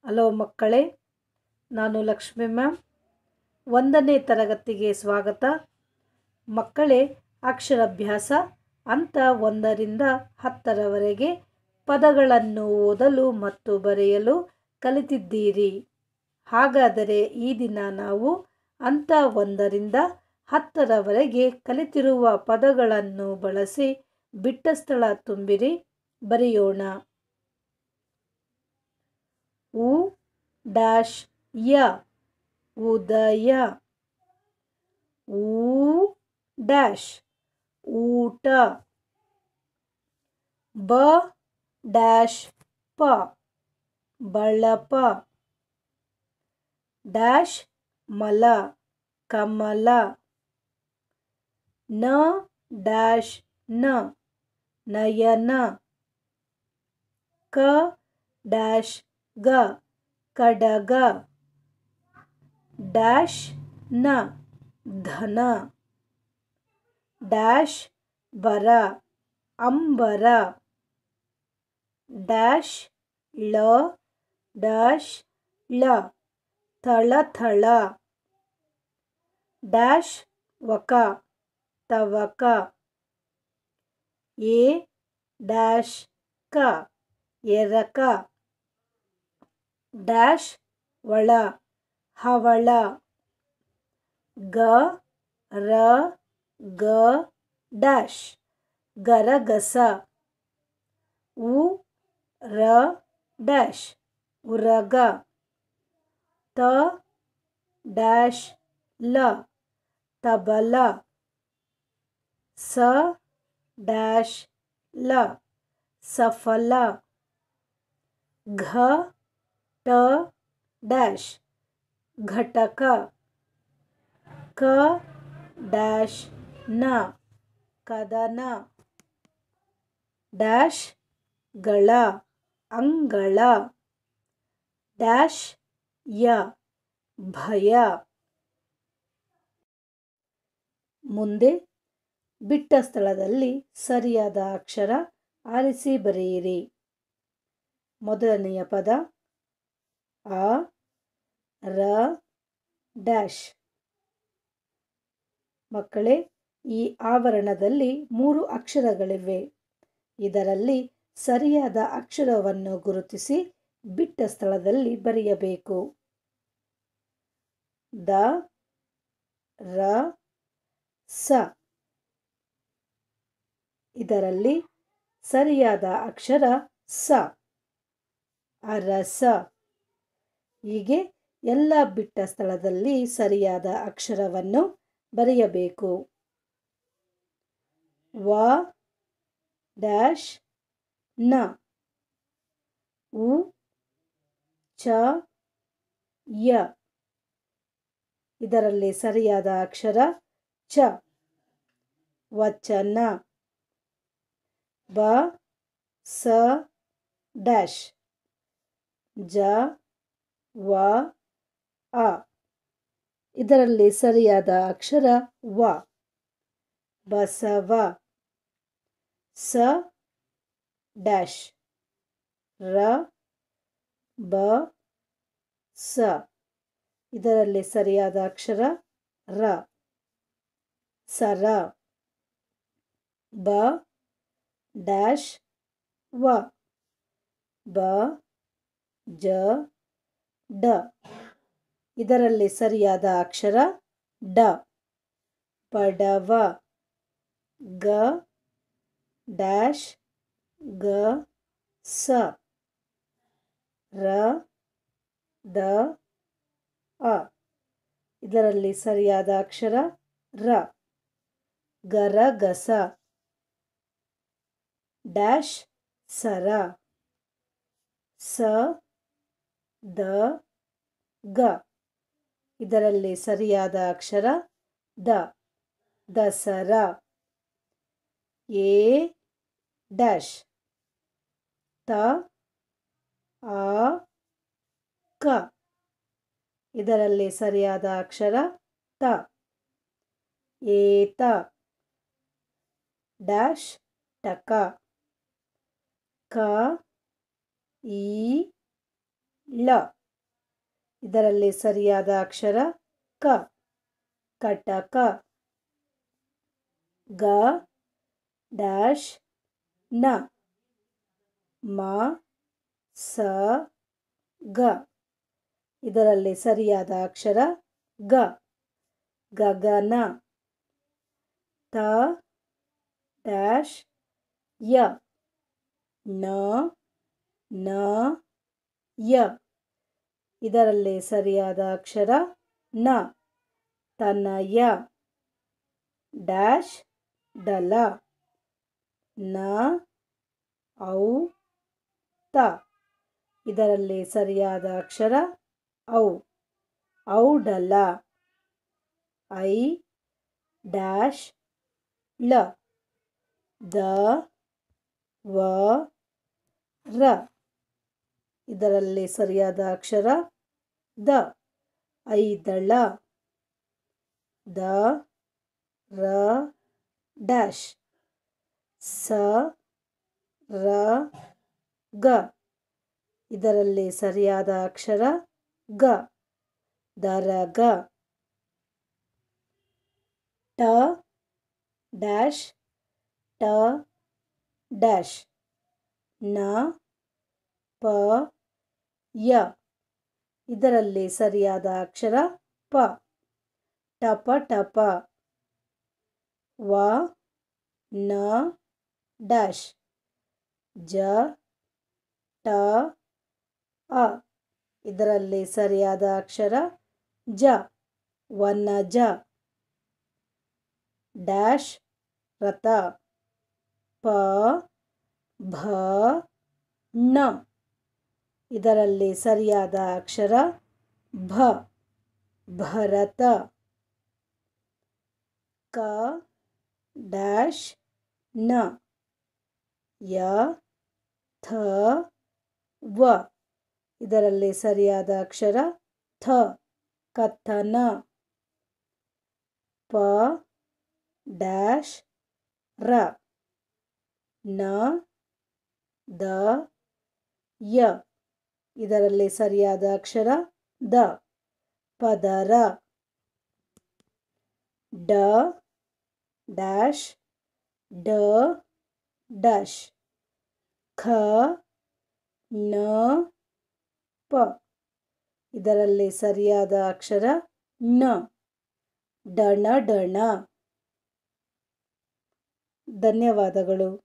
hello ಮಕ್ಕಳೇ ನಾನು Lakshmi ma'am ಒಂದನೇ ತರಗತಿಗೆ ಸ್ವಾಗತ ಮಕ್ಕಳೇ ಅಕ್ಷರಾಭ್ಯಾಸ ಹಂತ ಒಂದರಿಂದ ಹತ್ತರವರೆಗೆ ಪದಗಳನ್ನು ಓದಲು ಮತ್ತು ಬರೆಯಲು ಕಲಿತಿದ್ದೀರಿ ಹಾಗಾದರೆ ಈ ದಿನ ನಾವು ಹಂತ ಒಂದರಿಂದ ಹತ್ತರವರೆಗೆ ಕಲಿತಿರುವ ಪದಗಳನ್ನು ಬಳಸಿ ಬಿಟ್ಟ ಸ್ಥಳ ತುಂಬಿರಿ ಬರೆಯೋಣ ಉ ಡ್ಯಾಶ್ ಯ ಉದಯ ಊ ಡ್ಯಾಶ್ ಊಟ ಬ ಡ್ಯಾಶ್ ಪ ಬಳಪ ಡ್ಯಾಶ್ ಮಲ ಕಮಲ ನ ಡ್ಯಾಶ್ ನ ನಯನ ಕ ಡ್ಯಾಶ್ ಗ ಕಡಗ ಡ್ಯಾಶ್ ನ ಧನ ಡ್ಯಾಶ್ ಬರ ಅಂಬರ ಡ್ಯಾಶ್ ಳ ಡ್ಯಾಶ್ ಳ ಥಳಥಳ ಡ್ಯಾಶ್ ವಕ ತವಕ ಎ ಡ್ಯಾಶ್ ಕ ಎರಕ ಡ್ಯಾಶ್ ಒಳ ಹವಳ ಗ ರ ಗ ಡ್ಯಾಶ್ ಗರಗಸ ಉ ರ ಡ್ಯಾಶ್ ಉರಗ ತ ಡ್ಯಾಶ್ ಲ ತಬಲ ಸ ಡ್ಯಾಶ್ ಲ ಸಫಲ ಘ ಟ ಡ್ಯಾಶ್ ಘಟಕ ಕ ಡ್ಯಾಶ್ ನ ಕದನ ಡ್ಯಾಶ್ ಗಳ ಅಂಗಳ ಡ್ಯಾಶ್ ಯ ಭಯ ಮುಂದೆ ಬಿಟ್ಟ ಸ್ಥಳದಲ್ಲಿ ಸರಿಯಾದ ಅಕ್ಷರ ಆರಿಸಿ ಬರೆಯಿರಿ ಮೊದಲನೆಯ ಪದ ಆ ರ ಡ್ಯಾಶ್ ಮಕ್ಕಳೇ ಈ ಆವರಣದಲ್ಲಿ ಮೂರು ಅಕ್ಷರಗಳಿವೆ ಇದರಲ್ಲಿ ಸರಿಯಾದ ಅಕ್ಷರವನ್ನು ಗುರುತಿಸಿ ಬಿಟ್ಟ ಸ್ಥಳದಲ್ಲಿ ಬರೆಯಬೇಕು ದ ರ ಸ ಇದರಲ್ಲಿ ಸರಿಯಾದ ಅಕ್ಷರ ಸ ಅರಸ ಹೀಗೆ ಎಲ್ಲ ಬಿಟ್ಟ ಸ್ಥಳದಲ್ಲಿ ಸರಿಯಾದ ಅಕ್ಷರವನ್ನು ಬರೆಯಬೇಕು ವ ಡ್ಯಾಶ್ ನ ಉ ಚ ಯ ಇದರಲ್ಲಿ ಸರಿಯಾದ ಅಕ್ಷರ ಚ ವಚನ ಬ ಸ ಡ್ಯಾಶ್ ಜ ವ ಅ ಇದರಲ್ಲಿ ಸರಿಯಾದ ಅಕ್ಷರ ವ ಬಸವ ಸ ಡ್ಯಾಶ್ ರ ಬ ಸ ಇದರಲ್ಲಿ ಸರಿಯಾದ ಅಕ್ಷರ ರ ಸರ ಬ ಡ್ಯಾಶ್ ವ ಬ ಜ ಡ ಇದರಲ್ಲಿ ಸರಿಯಾದ ಅಕ್ಷರ ಡ ಪಡವ ಗ ಡ್ಯಾಶ್ ಗ ಸ ರ ದ ಅ ಇದರಲ್ಲಿ ಸರಿಯಾದ ಅಕ್ಷರ ರ ಗರಗಸ ಡ್ಯಾಶ್ ಸರ ಸ ದ ಗ ಇದರಲ್ಲಿ ಸರಿಯಾದ ಅಕ್ಷರ ದ ದಸರ ಎ ಡ್ಯಾಶ್ ತ ಆ ಕ ಇದರಲ್ಲಿ ಸರಿಯಾದ ಅಕ್ಷರ ತ ಏತ ಡ್ಯಾಶ್ ಟಕ ಕ ಈ ಳ ಇದರಲ್ಲಿ ಸರಿಯಾದ ಅಕ್ಷರ ಕ ಕಟಕ ಗ ಡ್ಯಾಶ್ ನ ಮ ಸ ಗ ಇದರಲ್ಲಿ ಸರಿಯಾದ ಅಕ್ಷರ ಗ ಗಗನ ತ ಡ್ಯಾಶ್ ಯ ನ ನ ಯ ಇದರಲ್ಲಿ ಸರಿಯಾದ ಅಕ್ಷರ ನ ತನಯ ಡ್ಯಾಶ್ ಡಲ ನ ಔ ತ ಇದರಲ್ಲಿ ಸರಿಯಾದ ಅಕ್ಷರ ಔ ಔಡಲ ಐ ಡ್ಯಾಶ್ ಳ ದ ವ ರ ಇದರಲ್ಲಿ ಸರಿಯಾದ ಅಕ್ಷರ ದ ಐದಳ ದ ರ ಡ್ಯಾಶ್ ಸ ರ ಗ ಇದರಲ್ಲಿ ಸರಿಯಾದ ಅಕ್ಷರ ಗ ದರಗ ಟ ಡ್ಯಾಶ್ ಟ ಡ್ಯಾಶ್ ನ ಪ ಯ ಇದರಲ್ಲಿ ಸರಿಯಾದ ಅಕ್ಷರ ಪ ಟಪ ಟಪ ವ ನ ಡ್ಯಾಶ್ ಜ ಟ ಅ ಇದರಲ್ಲಿ ಸರಿಯಾದ ಅಕ್ಷರ ಜ ವನಜ ಡ್ಯಾಶ್ ರಥ ಪ ಭ ನ ಇದರಲ್ಲಿ ಸರಿಯಾದ ಅಕ್ಷರ ಭ ಭರತ ಕ ಡ್ಯಾಶ್ ನ ಯ ಥ ವ ಇದರಲ್ಲಿ ಸರಿಯಾದ ಅಕ್ಷರ ಥ ಕಥನ ಪ ಡ್ಯಾಶ್ ರ ನ ದ ಯ ಇದರಲ್ಲಿ ಸರಿಯಾದ ಅಕ್ಷರ ದ ಪದರ ಡ ಡ್ಯಾಶ್ ಡ ಡ್ಯಾಶ್ ಖ ನ ಪ ಇದರಲ್ಲಿ ಸರಿಯಾದ ಅಕ್ಷರ ನ ಡಣ ಡಣ ಧನ್ಯವಾದಗಳು